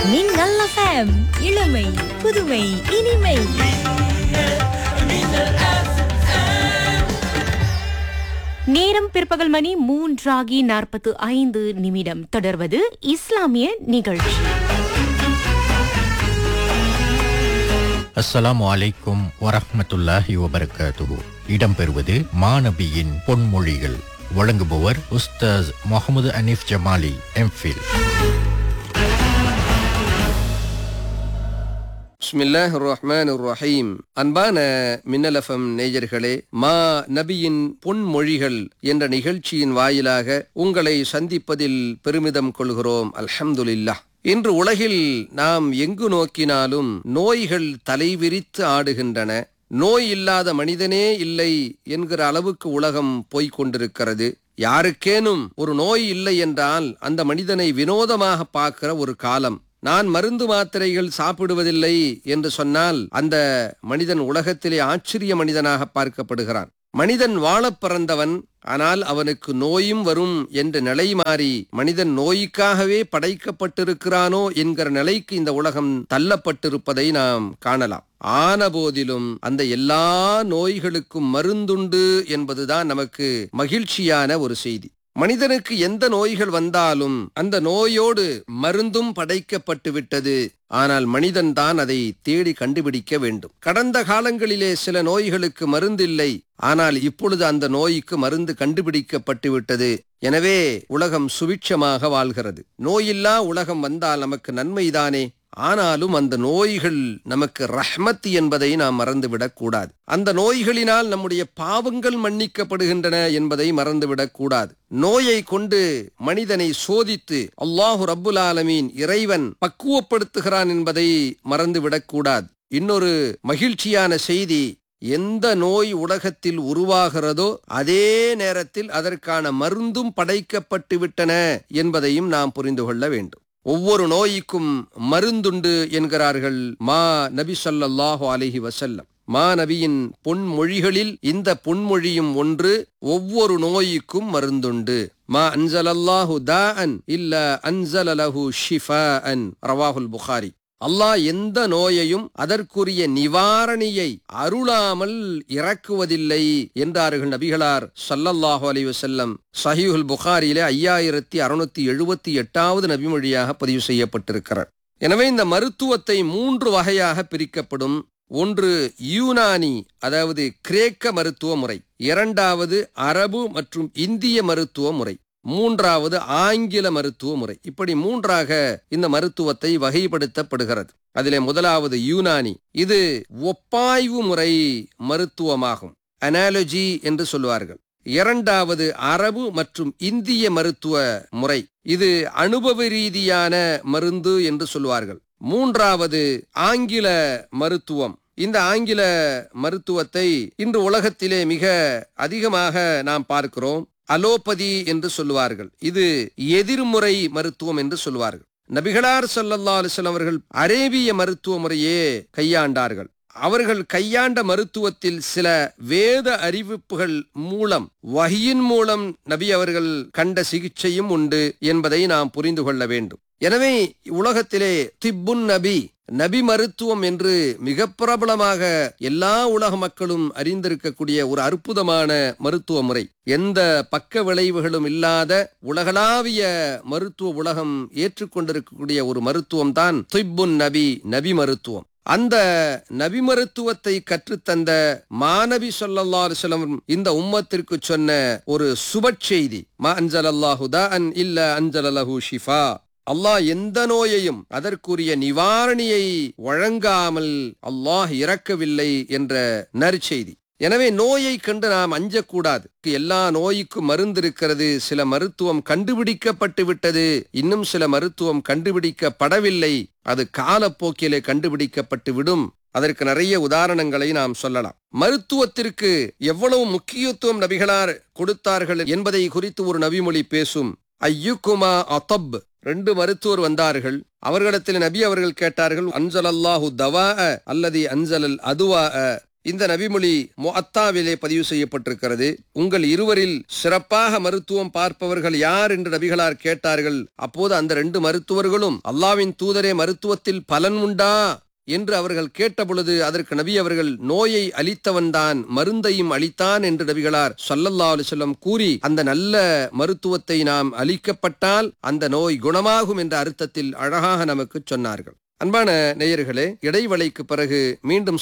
மின்னல் எஃப்எம் இளமை புதுமை இனிமை நேரம் பிற்பகல் மணி மூன்றாகி நாற்பத்து ஐந்து நிமிடம் தொடர்வது இஸ்லாமிய நிகழ்ச்சி அஸ்ஸலாமு அலைக்கும் வரஹ்மத்துல்லாஹி வபரகாத்துஹு இடம்பெறுவது மாநபியின் பொன்மொழிகள் வழங்குபவர் உஸ்தாஸ் முகமது அனீஃப் ஜமாலி எம்ஃபில் பிஸ்மில்லாஹ் ரஹ்மான் ரஹீம் அன்பான மின்னலஃபம் நேயர்களே மா நபியின் பொன்மொழிகள் என்ற நிகழ்ச்சியின் வாயிலாக உங்களை சந்திப்பதில் பெருமிதம் கொள்கிறோம் அல்ஹம்துலில்லாஹ் இன்று உலகில் நாம் எங்கு நோக்கினாலும் நோய்கள் தலைவிரித்து ஆடுகின்றன நோய் இல்லாத மனிதனே இல்லை என்கிற அளவுக்கு உலகம் போய்க் கொண்டிருக்கிறது யாருக்கேனும் ஒரு நோய் இல்லை என்றால் அந்த மனிதனை வினோதமாக பார்க்கிற ஒரு காலம் நான் மருந்து மாத்திரைகள் சாப்பிடுவதில்லை என்று சொன்னால் அந்த மனிதன் உலகத்திலே ஆச்சரிய மனிதனாக பார்க்கப்படுகிறான் மனிதன் வாழப் பிறந்தவன் ஆனால் அவனுக்கு நோயும் வரும் என்ற நிலை மாறி மனிதன் நோய்க்காகவே படைக்கப்பட்டிருக்கிறானோ என்கிற நிலைக்கு இந்த உலகம் தள்ளப்பட்டிருப்பதை நாம் காணலாம் ஆன போதிலும் அந்த எல்லா நோய்களுக்கும் மருந்துண்டு என்பதுதான் நமக்கு மகிழ்ச்சியான ஒரு செய்தி மனிதனுக்கு எந்த நோய்கள் வந்தாலும் அந்த நோயோடு மருந்தும் படைக்கப்பட்டு விட்டது ஆனால் மனிதன் தான் அதை தேடி கண்டுபிடிக்க வேண்டும் கடந்த காலங்களிலே சில நோய்களுக்கு மருந்தில்லை ஆனால் இப்பொழுது அந்த நோய்க்கு மருந்து கண்டுபிடிக்கப்பட்டு விட்டது எனவே உலகம் சுபிட்சமாக வாழ்கிறது நோயில்லா உலகம் வந்தால் நமக்கு நன்மைதானே ஆனாலும் அந்த நோய்கள் நமக்கு ரஹ்மத் என்பதை நாம் மறந்துவிடக் கூடாது அந்த நோய்களினால் நம்முடைய பாவங்கள் மன்னிக்கப்படுகின்றன என்பதை மறந்துவிடக் கூடாது நோயை கொண்டு மனிதனை சோதித்து அல்லாஹு ரப்புல் ஆலமீன் இறைவன் பக்குவப்படுத்துகிறான் என்பதை மறந்துவிடக் கூடாது இன்னொரு மகிழ்ச்சியான செய்தி எந்த நோய் உலகத்தில் உருவாகிறதோ அதே நேரத்தில் அதற்கான மருந்தும் படைக்கப்பட்டு விட்டன என்பதையும் நாம் புரிந்து கொள்ள வேண்டும் ஒவ்வொரு நோய்க்கும் மருந்துண்டு என்கிறார்கள் மா நபி ஸல்லல்லாஹு அலைஹி வஸல்லம் மா நபியின் பொன்மொழிகளில் இந்த பொன்மொழியும் ஒன்று ஒவ்வொரு நோய்க்கும் மருந்துண்டு மா அன்சலல்லாஹு தாஅன் இல்ல அன்சலலஹு ஷிஃபாஅன் ரவாஹுல் புகாரி அல்லாஹ் எந்த நோயையும் அதற்குரிய நிவாரணியை அருளாமல் இறக்குவதில்லை என்றார்கள் நபிகளார் சல்லல்லாஹு அலைஹி வஸல்லம் சஹீஹுல் புகாரியிலே ஐயாயிரத்தி அறுநூத்தி எழுபத்தி எட்டாவது நபிமொழியாக பதிவு செய்யப்பட்டிருக்கிறார் எனவே இந்த மருத்துவத்தை மூன்று வகையாக பிரிக்கப்படும் ஒன்று யூனானி அதாவது கிரேக்க மருத்துவ முறை இரண்டாவது அரபு மற்றும் இந்திய மருத்துவ முறை மூன்றாவது ஆங்கில மருத்துவ முறை இப்படி மூன்றாக இந்த மருத்துவத்தை வகைப்படுத்தப்படுகிறது அதிலே முதலாவது யூனானி இது ஒப்பாய்வு முறை மருத்துவமாகும் அனாலஜி என்று சொல்லுவார்கள் இரண்டாவது அரபு மற்றும் இந்திய மருத்துவ முறை இது அனுபவ ரீதியான மருந்து என்று சொல்லுவார்கள் மூன்றாவது ஆங்கில மருத்துவம் இந்த ஆங்கில மருத்துவத்தை இன்று உலகத்திலே மிக அதிகமாக நாம் பார்க்கிறோம் அலோபதி என்று சொல்லுவார்கள் இது எதிர்முறை மருத்துவம் என்று சொல்லுவார்கள் நபிகளார் சல்லல்லா அலிஸ்லாம் அவர்கள் அரேபிய மருத்துவ முறையே கையாண்டார்கள் அவர்கள் கையாண்ட மருத்துவத்தில் சில வேத அறிவிப்புகள் மூலம் வகியின் மூலம் நபி அவர்கள் கண்ட சிகிச்சையும் உண்டு என்பதை நாம் புரிந்து கொள்ள வேண்டும் எனவே உலகத்திலே திப்புன் நபி நபி மருத்துவம் என்று மிக பிரபலமாக எல்லா உலக மக்களும் அறிந்திருக்கக்கூடிய ஒரு அற்புதமான மருத்துவ முறை எந்த பக்க விளைவுகளும் இல்லாத உலகளாவிய மருத்துவ உலகம் ஏற்றுக்கொண்டிருக்கக்கூடிய ஒரு மருத்துவம் தான் திப்புன் நபி நபி மருத்துவம் அந்த நபி மருத்துவத்தை கற்றுத்தந்த மாநபி சொல்லல்லா அலுவலம் இந்த உம்மத்திற்கு சொன்ன ஒரு சுப செய்தி மா அஞ்சல் அல்லாஹுதா அன் இல்ல அஞ்சல் அலஹு ஷிஃபா அல்லாஹ் எந்த நோயையும் அதற்குரிய நிவாரணியை வழங்காமல் அல்லாஹ் இறக்கவில்லை என்ற நற்செய்தி எனவே நோயை கண்டு நாம் அஞ்சக்கூடாது எல்லா நோய்க்கும் மருந்து இருக்கிறது சில மருத்துவம் கண்டுபிடிக்கப்பட்டு விட்டது இன்னும் சில மருத்துவம் கண்டுபிடிக்கப்படவில்லை அது காலப்போக்கிலே கண்டுபிடிக்கப்பட்டு விடும் அதற்கு நிறைய உதாரணங்களை நாம் சொல்லலாம் மருத்துவத்திற்கு எவ்வளவு முக்கியத்துவம் நபிகளார் கொடுத்தார்கள் என்பதை குறித்து ஒரு நபிமொழி பேசும் ஐயுக்குமா அத்தப் ரெண்டு மருத்துவர் வந்தார்கள் அவர்களிடத்தில் நபி அவர்கள் கேட்டார்கள் அன்சல் அல்லாஹு தவா அல்லது அன்சலல் அதுவா இந்த நபிமொழி முஅத்தாவிலே பதிவு செய்யப்பட்டிருக்கிறது உங்கள் இருவரில் சிறப்பாக மருத்துவம் பார்ப்பவர்கள் யார் என்று நபிகளார் கேட்டார்கள் அப்போது அந்த ரெண்டு மருத்துவர்களும் அல்லாவின் தூதரே மருத்துவத்தில் பலன் உண்டா என்று அவர்கள் கேட்டபொழுது அதற்கு நபி அவர்கள் நோயை அளித்தவன்தான் மருந்தையும் அளித்தான் என்று நபிகளார் ஸல்லல்லாஹு அலைஹி வஸல்லம் கூறி அந்த நல்ல மருத்துவத்தை நாம் அளிக்கப்பட்டால் அந்த நோய் குணமாகும் என்ற அர்த்தத்தில் அழகாக நமக்கு சொன்னார்கள் அன்பான நேயர்களே இடைவெளிக்கு பிறகு மீண்டும்